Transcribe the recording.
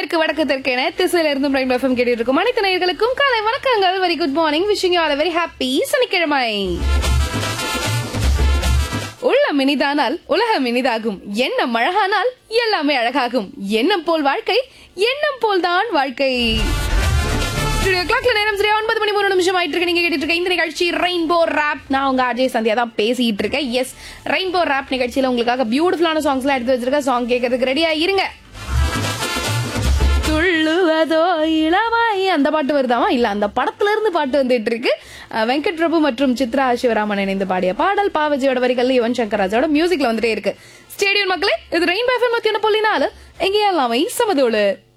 மேற்கு வடக்கு தெற்கு என திசையில இருந்து பிரைம் எஃப்எம் கேட்டு இருக்கும் அனைத்து நேயர்களுக்கும் காலை வணக்கங்கள் very good morning wishing you all very happy சனிக்கிழமை உள்ளம் இனிதானால் உலகம் இனிதாகும் எண்ணம் அழகானால் எல்லாமே அழகாகும் எண்ணம் போல் வாழ்க்கை எண்ணம் போல் தான் வாழ்க்கை ஸ்டுடியோ கிளாக்ல நேரம் சரியா ஒன்பது மணி மூணு நிமிஷம் ஆயிட்டு இருக்கு நீங்க கேட்டுட்டு இருக்க இந்த நிகழ்ச்சி ரெயின்போ ரேப் நான் உங்க அஜய் சந்தியா தான் பேசிட்டு இருக்கேன் எஸ் ரெயின்போ ரேப் நிகழ்ச்சியில உங்களுக்காக பியூட்டிஃபுல்லான சாங்ஸ் எல்லாம் எடுத்து வச்சிருக்கேன் சாங் கேட்கறதுக்கு ரெடியா இருங்க துள்ளுவதோ இளமாய் அந்த பாட்டு வருதாமா இல்ல அந்த படத்துல இருந்து பாட்டு வந்துட்டு இருக்கு அஹ் வெங்கட் பிரபு மற்றும் சித்ரா சிவராமன் இணைந்து பாடிய பாடல் பாவஜியோட வரிகள் யுவன் சங்கர் ராஜோட மியூசிக்ல வந்துட்டே இருக்கு ஸ்டேடியம் மக்களே இது ரெயின் பேஃபர் மத்தியான பொல்லினால எங்கேயெல்லாமே சமதோடு